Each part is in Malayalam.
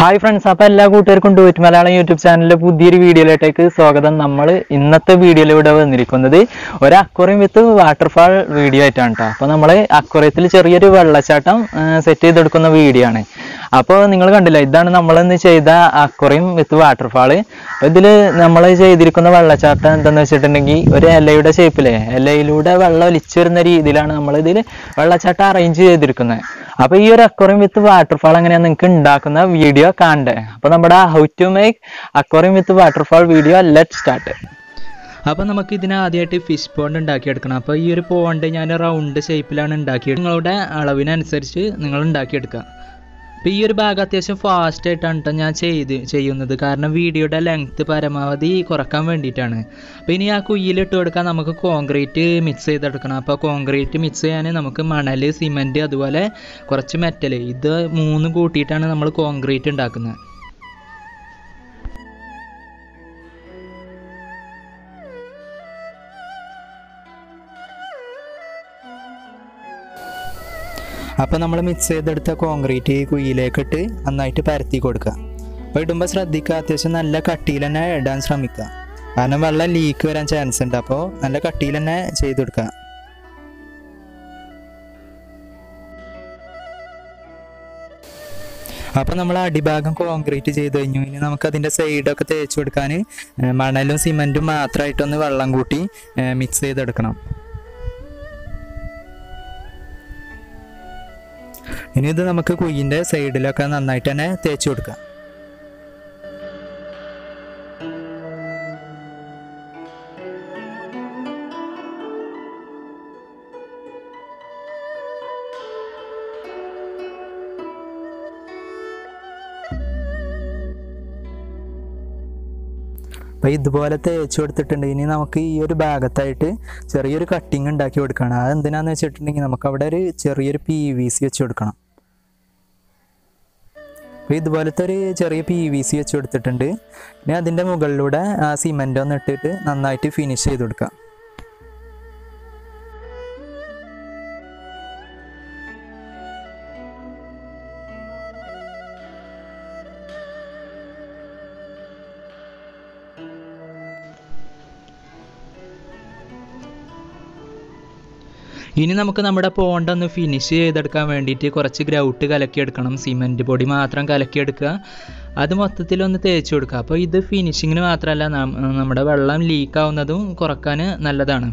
ഹായ് ഫ്രണ്ട്സ് അപ്പോൾ എല്ലാ കൂട്ടുകാർക്കും ഡൂറ്റ് മലയാളം യൂട്യൂബ് ചാനലിലെ പുതിയൊരു വീഡിയോയിലേക്ക് സ്വാഗതം നമ്മൾ ഇന്നത്തെ വീഡിയോയിൽ ഇവിടെ വന്നിരിക്കുന്നത് ഒരു അക്വറിയം വിത്ത് വാട്ടർഫാൾ വീഡിയോ ആയിട്ടാണ് കേട്ടോ അപ്പോൾ നമ്മൾ അക്വറിയത്തിൽ ചെറിയൊരു വെള്ളച്ചാട്ടം സെറ്റ് ചെയ്തെടുക്കുന്ന വീഡിയോ ആണ് അപ്പോൾ നിങ്ങൾ കണ്ടില്ല ഇതാണ് നമ്മളിന്ന് ചെയ്ത അക്വറിയം വിത്ത് വാട്ടർഫാൾ ഇതിൽ നമ്മൾ ചെയ്തിരിക്കുന്ന വെള്ളച്ചാട്ടം എന്താണെന്ന് വെച്ചിട്ടുണ്ടെങ്കിൽ ഒരു ഇലയുടെ ഷേപ്പിലെ ഇലയിലൂടെ വെള്ളം ഒലിച്ചു വരുന്ന രീതിയിലാണ് നമ്മൾ ഇതിൽ വെള്ളച്ചാട്ടം അറേഞ്ച് ചെയ്തിരിക്കുന്നത് അപ്പൊ ഈ ഒരു അക്വറിയം വിത്ത് വാട്ടർഫാൾ എങ്ങനെയാണ് നിങ്ങൾക്ക് ഉണ്ടാക്കുന്ന വീഡിയോ കാണണ്ടേ അപ്പൊ നമ്മുടെ how to make aquarium with waterfall video let start അപ്പോൾ നമുക്ക് ഇതിന് ആദ്യമായിട്ട് ഫിഷ് പോണ്ട് ഉണ്ടാക്കിയെടുക്കണം അപ്പോൾ ഈ ഒരു പോണ്ട് ഞാൻ റൗണ്ട് ഷേപ്പിലാണ് ഉണ്ടാക്കിയത് നിങ്ങളുടെ അളവിനനുസരിച്ച് നിങ്ങൾ ഉണ്ടാക്കിയെടുക്കുക അപ്പോൾ ഈ ഒരു ഭാഗം അത്യാവശ്യം ഫാസ്റ്റ് ആയിട്ടാണ് കേട്ടോ ഞാൻ ചെയ്ത് ചെയ്യുന്നത് കാരണം വീഡിയോയുടെ ലെങ്ത്ത് പരമാവധി കുറക്കാൻ വേണ്ടിയിട്ടാണ് അപ്പോൾ ഇനി ആ കുയ്യിലിട്ട് കൊടുക്കാൻ നമുക്ക് കോൺക്രീറ്റ് മിക്സ് ചെയ്തെടുക്കണം അപ്പോൾ കോൺക്രീറ്റ് മിക്സ് ചെയ്യാൻ നമുക്ക് മണൽ സിമൻറ്റ് അതുപോലെ കുറച്ച് മെറ്റൽ ഇത് മൂന്ന് കൂട്ടിയിട്ടാണ് നമ്മൾ കോൺക്രീറ്റ് ഉണ്ടാക്കുന്നത് അപ്പോൾ നമ്മൾ മിക്സ് ചെയ്തെടുത്ത കോൺക്രീറ്റ് ഈ കുയ്യിലേക്ക് ഇട്ട് നന്നായിട്ട് പരത്തി കൊടുക്കുക അപ്പോൾ ഇടുമ്പോൾ ശ്രദ്ധിക്കുക അത്യാവശ്യം നല്ല കട്ടിയിൽ തന്നെ ഇടാൻ ശ്രമിക്കുക കാരണം വെള്ളം ലീക്ക് വരാൻ ചാൻസ് ഉണ്ട് അപ്പോൾ നല്ല കട്ടിയിൽ തന്നെ ചെയ്ത് കൊടുക്കുക അപ്പോൾ നമ്മൾ അടിഭാഗം കോൺക്രീറ്റ് ചെയ്ത് കഴിഞ്ഞു ഇനി നമുക്ക് അതിൻ്റെ സൈഡൊക്കെ തേച്ച് കൊടുക്കാൻ ഏഹ്, മണലും സിമൻറ്റും മാത്രമായിട്ടൊന്ന് വെള്ളം കൂട്ടി മിക്സ് ചെയ്തെടുക്കണം ഇനി ഇത് നമുക്ക് കുയ്യിൻ്റെ സൈഡിലൊക്കെ നന്നായിട്ട് തന്നെ തേച്ച് കൊടുക്കാം അപ്പോൾ ഇതുപോലെ തേച്ച് കൊടുത്തിട്ടുണ്ട് ഇനി നമുക്ക് ഈ ഒരു ഭാഗത്തായിട്ട് ചെറിയൊരു കട്ടിങ് ഉണ്ടാക്കി കൊടുക്കണം അത് എന്തിനാന്ന് വെച്ചിട്ടുണ്ടെങ്കിൽ നമുക്ക് അവിടെ ഒരു ചെറിയൊരു പി വി സി വെച്ച് കൊടുക്കണം അപ്പോൾ ഇതുപോലത്തെ ഒരു ചെറിയ പി വി സി വെച്ച് കൊടുത്തിട്ടുണ്ട് ഇനി അതിൻ്റെ മുകളിലൂടെ ആ സിമൻ്റ് ഒന്ന് ഇട്ടിട്ട് നന്നായിട്ട് ഫിനിഷ് ചെയ്ത് കൊടുക്കാം ഇനി നമുക്ക് നമ്മുടെ പോണ്ട് ഒന്ന് ഫിനിഷ് ചെയ്തെടുക്കാൻ വേണ്ടിയിട്ട് കുറച്ച് ഗ്രൗട്ട് കലക്കിയെടുക്കണം സിമൻറ്റ് പൊടി മാത്രം കലക്കിയെടുക്കുക അത് മൊത്തത്തിലൊന്ന് തേച്ച് കൊടുക്കുക അപ്പോൾ ഇത് ഫിനിഷിങ്ങിന് മാത്രമല്ല നം- നമ്മുടെ വെള്ളം ലീക്ക് ആവുന്നതും കുറക്കാൻ നല്ലതാണ്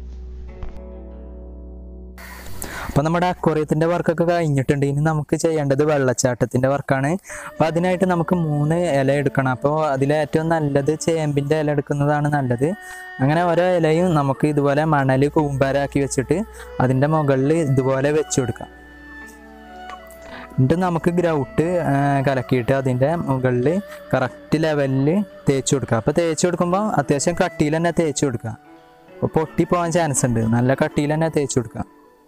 അപ്പോൾ നമ്മുടെ അക്വറിയത്തിൻ്റെ വർക്കൊക്കെ കഴിഞ്ഞിട്ടുണ്ട് ഇനി നമുക്ക് ചെയ്യേണ്ടത് വെള്ളച്ചാട്ടത്തിൻ്റെ വർക്കാണ് അപ്പോൾ അതിനായിട്ട് നമുക്ക് മൂന്ന് ഇല എടുക്കണം അപ്പോൾ അതിൽ ഏറ്റവും നല്ലത് ചേമ്പിൻ്റെ ഇല എടുക്കുന്നതാണ് നല്ലത് അങ്ങനെ ഓരോ ഇലയും നമുക്ക് ഇതുപോലെ മണൽ കൂമ്പാരാക്കി വെച്ചിട്ട് അതിൻ്റെ മുകളിൽ ഇതുപോലെ വെച്ച് കൊടുക്കാം എന്നിട്ട് നമുക്ക് ഗ്രൗട്ട് കലക്കിയിട്ട് അതിൻ്റെ മുകളിൽ കറക്റ്റ് ലെവലിൽ തേച്ച് കൊടുക്കുക അപ്പോൾ തേച്ച് കൊടുക്കുമ്പോൾ അത്യാവശ്യം കട്ടിയിൽ തന്നെ തേച്ച് കൊടുക്കുക അപ്പോൾ പൊട്ടി പോകാൻ ചാൻസ് ഉണ്ട് നല്ല കട്ടിയിൽ തന്നെ തേച്ച് കൊടുക്കുക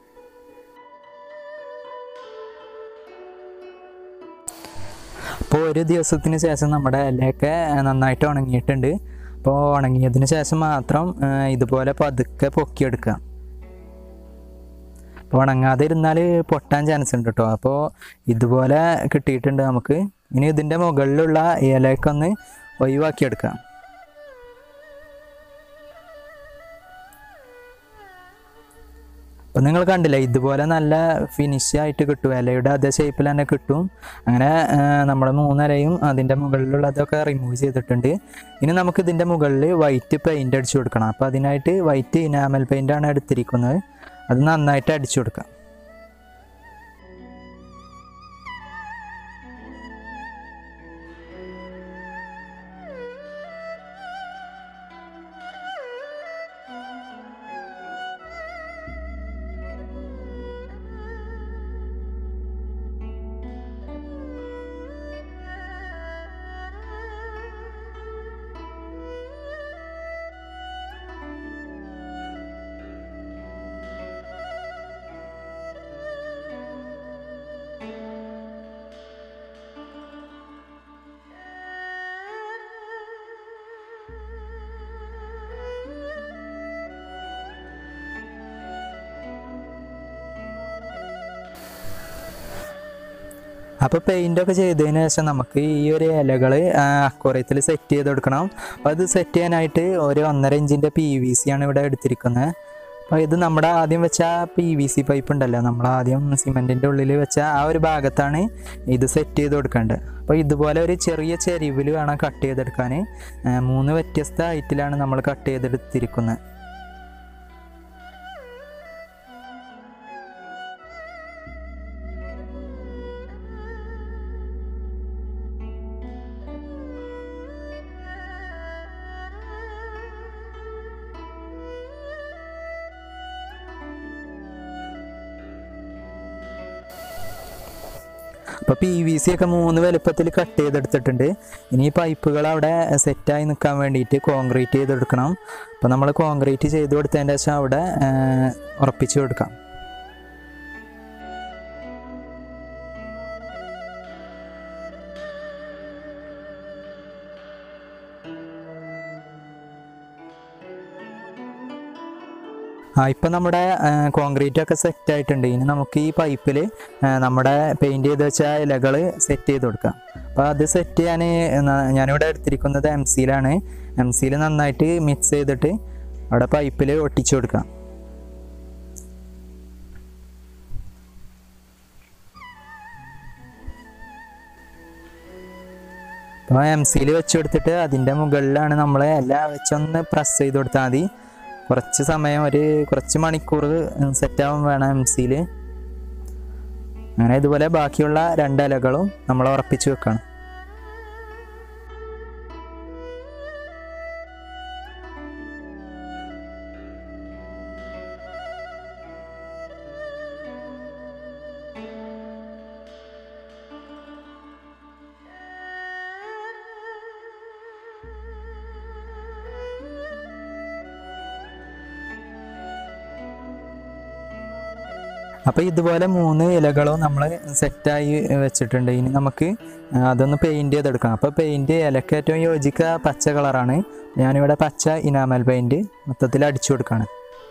അപ്പോൾ ഒരു ദിവസത്തിന് ശേഷം നമ്മുടെ ഇലയൊക്കെ നന്നായിട്ട് ഉണങ്ങിയിട്ടുണ്ട് അപ്പോൾ ഉണങ്ങിയതിന് ശേഷം മാത്രം ആ, ഇതുപോലെ പതുക്കെ പൊക്കിയെടുക്കുക അപ്പോൾ ഉണങ്ങാതെ ഇരുന്നാൽ പൊട്ടാൻ ചാൻസ് ഉണ്ട് കേട്ടോ അപ്പോൾ ഇതുപോലെ കിട്ടിയിട്ടുണ്ട് നമുക്ക് ഇനി ഇതിൻ്റെ മുകളിലുള്ള ഇലയൊക്കെ ഒന്ന് ഒഴിവാക്കിയെടുക്കാം അപ്പം നിങ്ങൾ കണ്ടില്ലേ ഇതുപോലെ നല്ല ഫിനിഷ് ആയിട്ട് കിട്ടും ഇലയുടെ അതേ ഷേപ്പിൽ തന്നെ കിട്ടും അങ്ങനെ നമ്മൾ മൂന്നിലയും അതിൻ്റെ മുകളിലുള്ളതൊക്കെ റിമൂവ് ചെയ്തിട്ടുണ്ട് ഇനി നമുക്ക് ഇതിൻ്റെ മുകളിൽ വൈറ്റ് പെയിൻ്റ് അടിച്ചു കൊടുക്കണം അപ്പോൾ അതിനായിട്ട് വൈറ്റ് ഇനാമൽ പെയിൻ്റാണ് എടുത്തിരിക്കുന്നത് അത് നന്നായിട്ട് അടിച്ചു കൊടുക്കാം അപ്പോൾ പെയിൻ്റ് ഒക്കെ ചെയ്തതിന് ശേഷം നമുക്ക് ഈ ഒരു ഇലകൾ അക്വറിയത്തിൽ സെറ്റ് ചെയ്ത് കൊടുക്കണം അപ്പോൾ അത് സെറ്റ് ചെയ്യാനായിട്ട് ഒരു ഒന്നര ഇഞ്ചിൻ്റെ പി വി സി ആണ് ഇവിടെ എടുത്തിരിക്കുന്നത് അപ്പോൾ ഇത് നമ്മുടെ ആദ്യം വെച്ച പി വി സി പൈപ്പ് ഉണ്ടല്ലോ നമ്മൾ ആദ്യം സിമെൻറ്റിൻ്റെ ഉള്ളിൽ വെച്ച ആ ഒരു ഭാഗത്താണ് ഇത് സെറ്റ് ചെയ്ത് കൊടുക്കേണ്ടത് അപ്പോൾ ഇതുപോലെ ഒരു ചെറിയ ചെരിവിൽ വേണം കട്ട് ചെയ്തെടുക്കാൻ ആ, മൂന്ന് വ്യത്യസ്ത ഹൈറ്റിലാണ് നമ്മൾ കട്ട് ചെയ്തെടുത്തിരിക്കുന്നത് അപ്പോൾ പി വി സി ഒക്കെ മൂന്ന് വലുപ്പത്തിൽ കട്ട് ചെയ്തെടുത്തിട്ടുണ്ട് ഇനി ഈ പൈപ്പുകൾ അവിടെ സെറ്റായി നിൽക്കാൻ വേണ്ടിയിട്ട് കോൺക്രീറ്റ് ചെയ്തെടുക്കണം അപ്പോൾ നമ്മൾ കോൺക്രീറ്റ് ചെയ്ത് കൊടുത്തതിൻ്റെ ശേഷം അവിടെ ആ, ഉറപ്പിച്ച് കൊടുക്കാം ആ ഇപ്പം നമ്മുടെ കോൺക്രീറ്റ് ഒക്കെ സെറ്റ് ആയിട്ടുണ്ട് ഇനി നമുക്ക് ഈ പൈപ്പിൽ നമ്മുടെ പെയിൻറ് ചെയ്ത് വെച്ച ഇലകൾ സെറ്റ് ചെയ്ത് കൊടുക്കാം അപ്പോൾ അത് സെറ്റ് ചെയ്യാൻ ഞാനിവിടെ എടുത്തിരിക്കുന്നത് എം സിയിലാണ് എം സിയിൽ നന്നായിട്ട് മിക്സ് ചെയ്തിട്ട് അവിടെ പൈപ്പിൽ ഒട്ടിച്ചു കൊടുക്കാം അപ്പോൾ എം സിയിൽ വെച്ച് കൊടുത്തിട്ട് അതിൻ്റെ മുകളിലാണ് നമ്മൾ എല്ലാം വെച്ചൊന്ന് പ്രസ് ചെയ്ത് കൊടുത്താൽ മതി കുറച്ച് സമയം ഒരു കുറച്ച് മണിക്കൂർ സെറ്റാവാൻ വേണം എം സിയിൽ അങ്ങനെ ഇതുപോലെ ബാക്കിയുള്ള രണ്ട് ഇലകളും നമ്മൾ ഉറപ്പിച്ച് വെക്കണം അപ്പോൾ ഇതുപോലെ മൂന്ന് ഇലകളും നമ്മൾ സെറ്റായി വെച്ചിട്ടുണ്ട് ഇനി നമുക്ക് അതൊന്ന് പെയിൻറ് ചെയ്തെടുക്കാം അപ്പോൾ പെയിൻറ് ഇലക്ക് ഏറ്റവും യോജിക്കുക പച്ച കളറാണ് ഞാനിവിടെ പച്ച ഇനാമൽ പെയിൻറ് മൊത്തത്തിൽ അടിച്ചു കൊടുക്കുകയാണ്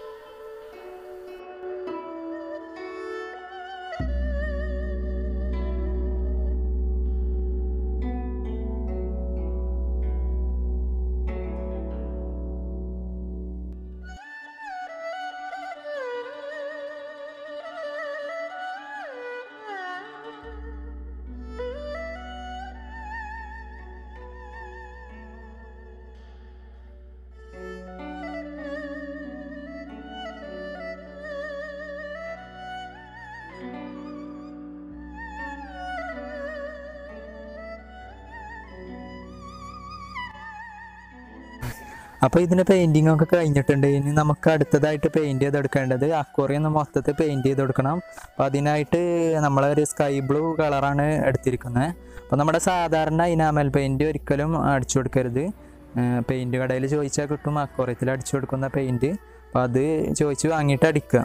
അപ്പോൾ ഇതിന് പെയിൻറ്റിംഗ് ഒക്കെ കഴിഞ്ഞിട്ടുണ്ട് ഇനി നമുക്ക് അടുത്തതായിട്ട് പെയിൻറ് ചെയ്തെടുക്കേണ്ടത് അക്വറിയം മൊത്തത്തിൽ പെയിൻറ് ചെയ്ത് കൊടുക്കണം അപ്പോൾ അതിനായിട്ട് നമ്മളൊരു സ്കൈ ബ്ലൂ കളറാണ് എടുത്തിരിക്കുന്നത് അപ്പോൾ നമ്മുടെ സാധാരണ ഇനാമൽ പെയിൻറ് ഒരിക്കലും അടിച്ചു കൊടുക്കരുത് പെയിൻറ് കടയിൽ ചോദിച്ചാൽ കിട്ടും അക്വറിയത്തിൽ അടിച്ചു കൊടുക്കുന്ന പെയിൻറ് അപ്പോൾ അത് ചോദിച്ച് വാങ്ങിയിട്ട് അടിക്കുക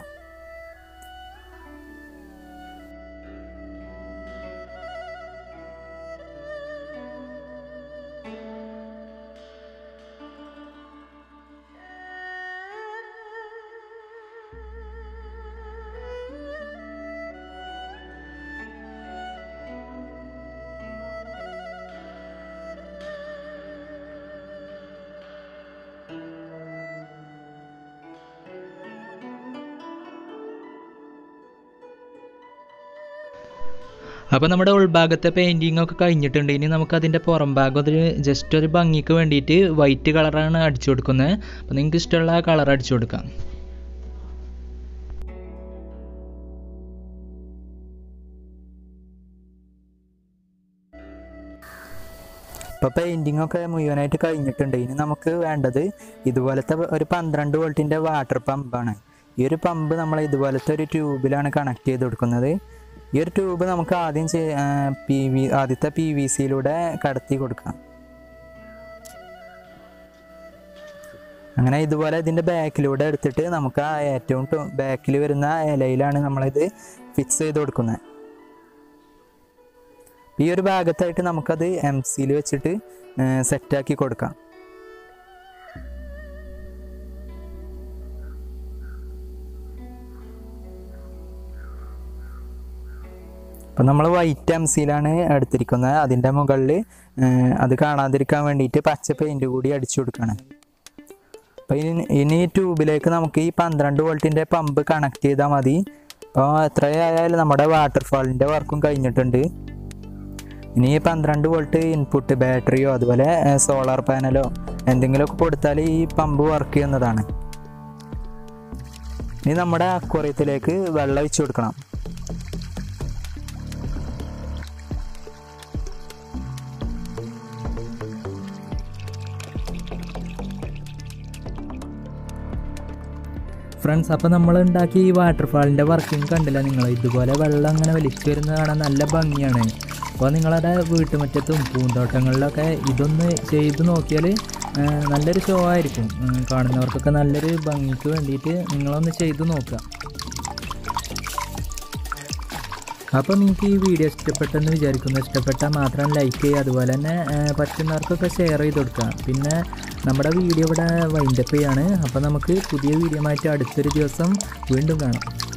അപ്പോൾ നമ്മുടെ ഉൾഭാഗത്തെ പെയിൻറ്റിംഗ് ഒക്കെ കഴിഞ്ഞിട്ടുണ്ട് ഇനി നമുക്ക് അതിൻ്റെ പുറം ഭാഗം ഒരു ജസ്റ്റ് ഒരു ഭംഗിക്ക് വേണ്ടിയിട്ട് വൈറ്റ് കളറാണ് അടിച്ചു കൊടുക്കുന്നത് അപ്പോൾ നിങ്ങൾക്ക് ഇഷ്ടമുള്ള കളർ അടിച്ചു കൊടുക്കാം ഇപ്പോൾ പെയിൻറ്റിംഗ് ഒക്കെ മുഴുവനായിട്ട് കഴിഞ്ഞിട്ടുണ്ട് ഇനി നമുക്ക് വേണ്ടത് ഇതുപോലത്തെ ഒരു പന്ത്രണ്ട് വോൾട്ടിൻ്റെ വാട്ടർ പമ്പാണ് ഈ ഒരു പമ്പ് നമ്മൾ ഇതുപോലത്തെ ഒരു ട്യൂബിലാണ് കണക്ട് ചെയ്ത് കൊടുക്കുന്നത് ഈ ഒരു ട്യൂബ് നമുക്ക് ആദ്യം പി വി ആദ്യത്തെ പി വി സിയിലൂടെ കടത്തി കൊടുക്കാം അങ്ങനെ ഇതുപോലെ ഇതിൻ്റെ ബാക്കിലൂടെ എടുത്തിട്ട് നമുക്ക് ആ ഏറ്റവും ബാക്കിൽ വരുന്ന ഇലയിലാണ് നമ്മളിത് ഫിക്സ് ചെയ്ത് കൊടുക്കുന്നത് ഈ ഒരു ഭാഗത്തായിട്ട് നമുക്കത് എം സിയിൽ വെച്ചിട്ട് സെറ്റാക്കി കൊടുക്കാം അപ്പം നമ്മൾ വൈറ്റ് എം സിയിലാണ് എടുത്തിരിക്കുന്നത് അതിൻ്റെ മുകളിൽ അത് കാണാതിരിക്കാൻ വേണ്ടിയിട്ട് പച്ച പെയിൻറ് കൂടി അടിച്ചു കൊടുക്കുകയാണ് അപ്പോൾ ഇനി ഇനി ഈ ട്യൂബിലേക്ക് നമുക്ക് ഈ പന്ത്രണ്ട് വോൾട്ടിൻ്റെ പമ്പ് കണക്ട് ചെയ്താൽ മതി അപ്പോൾ എത്രയായാലും നമ്മുടെ വാട്ടർഫാളിൻ്റെ വർക്കും കഴിഞ്ഞിട്ടുണ്ട് ഇനി ഈ പന്ത്രണ്ട് വോൾട്ട് ഇൻപുട്ട് ബാറ്ററിയോ അതുപോലെ സോളാർ പാനലോ എന്തെങ്കിലുമൊക്കെ കൊടുത്താൽ ഈ പമ്പ് വർക്ക് ചെയ്യുന്നതാണ് ഇനി നമ്മുടെ അക്വറിയത്തിലേക്ക് വെള്ളം ഒഴിച്ചു കൊടുക്കണം ഫ്രണ്ട്സ് അപ്പോൾ നമ്മൾ ഉണ്ടാക്കിയ ഈ വാട്ടർഫാളിൻ്റെ വർക്കിംഗ് കണ്ടില്ല നിങ്ങൾ ഇതുപോലെ വെള്ളം അങ്ങനെ വലിച്ചു വരുന്നത് കാണാൻ നല്ല ഭംഗിയാണ് അപ്പോൾ നിങ്ങളുടെ വീട്ടുമുറ്റത്തും പൂന്തോട്ടങ്ങളിലൊക്കെ ഇതൊന്ന് ചെയ്ത് നോക്കിയാൽ ആ, നല്ലൊരു ഷോ ആയിരിക്കും ഉം, കാണുന്നവർക്കൊക്കെ നല്ലൊരു ഭംഗിക്ക് വേണ്ടിയിട്ട് നിങ്ങളൊന്ന് ചെയ്ത് നോക്കുക അപ്പോൾ നിങ്ങൾക്ക് ഈ വീഡിയോ ഇഷ്ടപ്പെട്ടെന്ന് വിചാരിക്കുന്നു ഇഷ്ടപ്പെട്ടാൽ മാത്രം ലൈക്ക് ചെയ്യുക അതുപോലെ തന്നെ ആ, പറ്റുന്നവർക്കൊക്കെ ഷെയർ ചെയ്ത് കൊടുക്കുക പിന്നെ നമ്മുടെ വീഡിയോ ഇവിടെ വൈൻഡപ്പ് ചെയ്യാണ് അപ്പോൾ നമുക്ക് പുതിയ വീഡിയോ ആയിട്ട് അടുത്തൊരു ദിവസം വീണ്ടും കാണാം